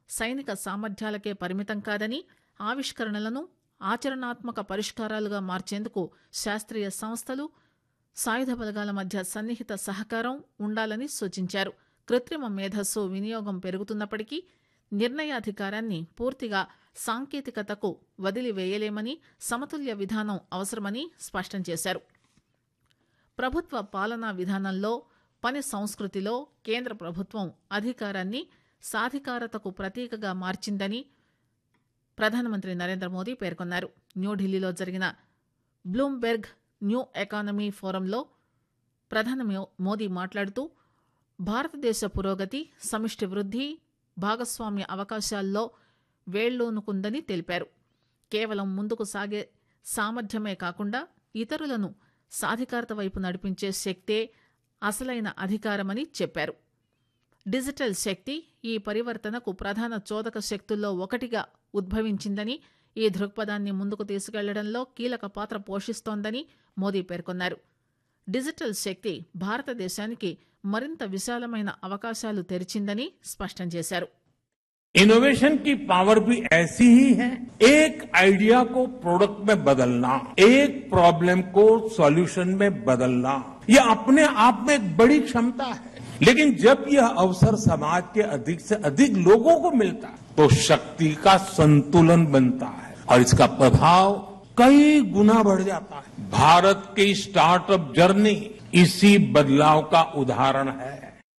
సైనిక సామర్థ్యాలకే పరిమితం కాదని ఆవిష్కరణలను ఆచరణాత్మక పరిష్కారాలుగా మార్చేందుకు శాస్త్రీయ సంస్థలు సాయుధ బలగాల మధ్య సన్నిహిత సహకారం ఉండాలని సూచించారు కృత్రిమ మేధస్సు వినియోగం పెరుగుతున్నప్పటికీ నిర్ణయాధికారాన్ని పూర్తిగా సాంకేతికతకు వదిలివేయలేమని సమతుల్య విధానం అవసరమని స్పష్టం చేశారు ప్రభుత్వ పాలనా విధానంలో పని సంస్కృతిలో కేంద్ర ప్రభుత్వం అధికారాన్ని సాధికారతకు ప్రతీకగా మార్చిందని ప్రధానమంత్రి నరేంద్ర మోదీ పేర్కొన్నారు న్యూఢిల్లీలో జరిగిన బ్లూంబెర్గ్ న్యూ ఎకానమీ ఫోరంలో ప్రధాని మోదీ మాట్లాడుతూ భారతదేశ పురోగతి సమిష్టి వృద్ధి భాగస్వామ్య అవకాశాల్లో వేళ్లూనుకుందని తెలిపారు కేవలం ముందుకు సాగే సామర్థ్యమే కాకుండా ఇతరులను సాధికారత వైపు నడిపించే శక్తే అసలైన అధికారమని చెప్పారు డిజిటల్ శక్తి ఈ పరివర్తనకు ప్రధాన చోదక శక్తుల్లో ఒకటిగా ఉద్భవించిందని ఈ దృక్పథాన్ని ముందుకు తీసుకెళ్లడంలో కీలక పాత్ర పోషిస్తోందని మోదీ పేర్కొన్నారు డిజిటల్ శక్తి భారతదేశానికి మరింత విశాలమైన అవకాశాలు తెరిచిందని స్పష్టం చేశారు इनोवेशन की पावर भी ऐसी ही है एक आइडिया को प्रोडक्ट में बदलना एक प्रॉब्लम को सॉल्यूशन में बदलना यह अपने आप में एक बड़ी क्षमता है लेकिन जब यह अवसर समाज के अधिक से अधिक लोगों को मिलता है तो शक्ति का संतुलन बनता है और इसका प्रभाव कई गुना बढ़ जाता है भारत की स्टार्टअप जर्नी इसी बदलाव का उदाहरण है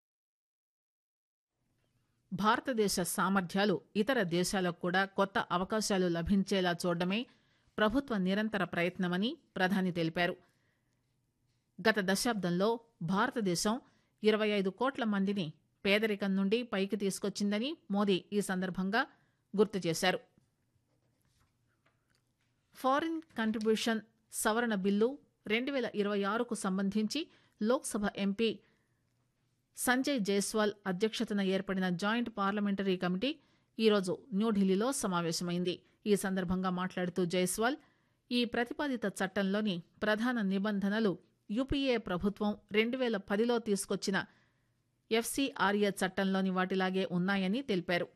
భారతదేశ సామర్థ్యాలు ఇతర దేశాలకు కూడా కొత్త అవకాశాలు లభించేలా చూడడమే ప్రభుత్వ నిరంతర ప్రయత్నమని ప్రధాని తెలిపారు గత దశాబ్దంలో భారతదేశం ఇరవై ఐదు కోట్ల మందిని పేదరికం నుండి పైకి తీసుకొచ్చిందని మోదీ ఈ సందర్భంగా గుర్తు చేశారు ఫారిన్ కంట్రిబ్యూషన్ సవరణ బిల్లు రెండు వేల ఇరవై ఆరుకు సంబంధించి లోక్సభ ఎంపీ సంజయ్ జైస్వాల్ అధ్యక్షతన ఏర్పడిన జాయింట్ పార్లమెంటరీ కమిటీ ఈరోజు న్యూఢిల్లీలో సమావేశమైంది ఈ సందర్భంగా మాట్లాడుతూ జైస్వాల్ ఈ ప్రతిపాదిత చట్టంలోని ప్రధాన నిబంధనలు యూపీఏ ప్రభుత్వం రెండు వేల పదిలో తీసుకొచ్చిన ఎఫ్సీఆర్ఏ చట్టంలోని వాటిలాగే ఉన్నాయని తెలిపారు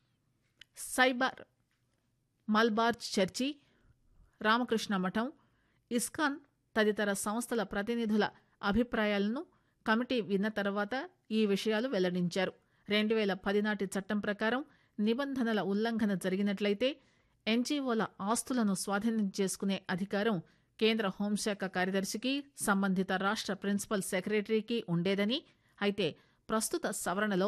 సైబర్ మల్బార్ చర్చి రామకృష్ణ మఠం ఇస్కాన్ తదితర సంస్థల ప్రతినిధుల అభిప్రాయాలను కమిటీ విన్న తర్వాత ఈ విషయాలు వెల్లడించారు రెండు వేల పది నాటి చట్టం ప్రకారం నిబంధనల ఉల్లంఘన జరిగినట్లయితే ఎన్జీఓల ఆస్తులను స్వాధీనం చేసుకునే అధికారం కేంద్ర హోంశాఖ కార్యదర్శికి సంబంధిత రాష్ట ప్రిన్సిపల్ సెక్రటరీకి ఉండేదని అయితే ప్రస్తుత సవరణలో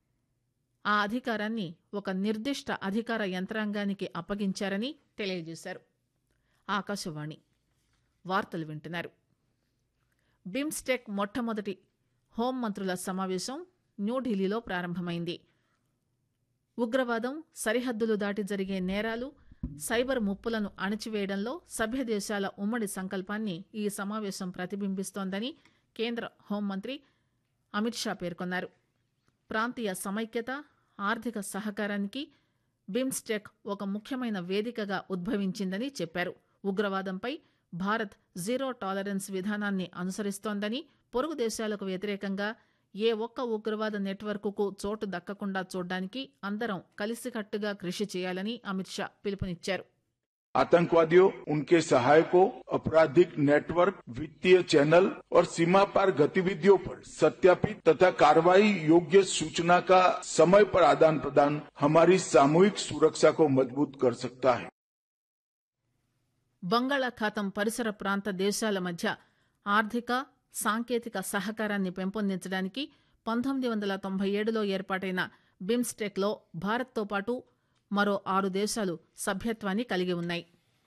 ఆ అధికారాన్ని ఒక నిర్దిష్ట అధికార యంత్రాంగానికి అప్పగించారని తెలియజేశారు ఆకాశవాణి వార్తలు వింటున్నారు బిమ్స్టెక్ మొట్టమొదటి హోంమంత్రుల సమావేశం న్యూఢిల్లీలో ప్రారంభమైంది ఉగ్రవాదం సరిహద్దులు దాటి జరిగే నేరాలు సైబర్ ముప్పులను అణచివేయడంలో సభ్య దేశాల ఉమ్మడి సంకల్పాన్ని ఈ సమావేశం ప్రతిబింబిస్తోందని కేంద్ర హోంమంత్రి అమిత్ షా పేర్కొన్నారు ప్రాంతీయ సమైక్యత ఆర్థిక సహకారానికి బిమ్స్టెక్ ఒక ముఖ్యమైన వేదికగా ఉద్భవించిందని చెప్పారు ఉగ్రవాదంపై భారత్ జీరో టాలరెన్స్ విధానాన్ని అనుసరిస్తోందని పొరుగు దేశాలకు వ్యతిరేకంగా ఏ ఒక్క ఉగ్రవాద నెట్వర్క్కు చోటు దక్కకుండా చూడడానికి అందరం కలిసికట్టుగా కృషి చేయాలని అమిత్ షా పిలుపునిచ్చారు आतंकवादियों उनके सहायकों आपराधिक नेटवर्क वित्तीय चैनल और सीमा पार गतिविधियों पर सत्यापित तथा कार्रवाई योग्य सूचना का समय पर आदान प्रदान हमारी सामूहिक सुरक्षा को मजबूत कर सकता है బంగాళాఖాతం పరిసర ప్రాంత దేశాల మధ్య ఆర్థిక సాంకేతిక సహకారాన్ని పెంపొందించడానికి పంతొమ్మిది వందల తొంభై ఏడులో ఏర్పాటైన బిమ్స్టెక్లో భారత్తో పాటు మరో ఆరు దేశాలు సభ్యత్వాన్ని కలిగి ఉన్నాయి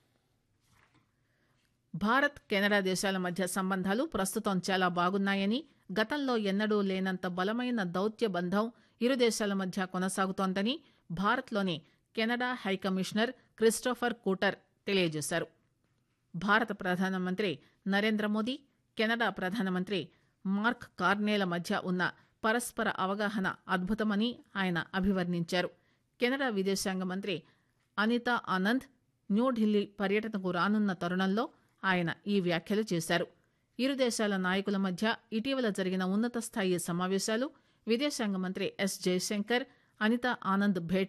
భారత్ కెనడా దేశాల మధ్య సంబంధాలు ప్రస్తుతం చాలా బాగున్నాయని గతంలో ఎన్నడూ లేనంత బలమైన దౌత్య బంధం ఇరు దేశాల మధ్య కొనసాగుతోందని భారత్లోని కెనడా హైకమిషనర్ క్రిస్టోఫర్ కూటర్ తెలియజేశారు భారత ప్రధానమంత్రి నరేంద్ర మోదీ కెనడా ప్రధానమంత్రి మార్క్ కార్నేల మధ్య ఉన్న పరస్పర అవగాహన అద్భుతమని ఆయన అభివర్ణించారు కెనడా విదేశాంగ మంత్రి అనితా ఆనంద్ న్యూఢిల్లీ పర్యటనకు రానున్న తరుణంలో ఆయన ఈ వ్యాఖ్యలు చేశారు ఇరు దేశాల నాయకుల మధ్య ఇటీవల జరిగిన ఉన్నత స్థాయి సమావేశాలు విదేశాంగ మంత్రి ఎస్ జయశంకర్ అనితా ఆనంద్ భేటీ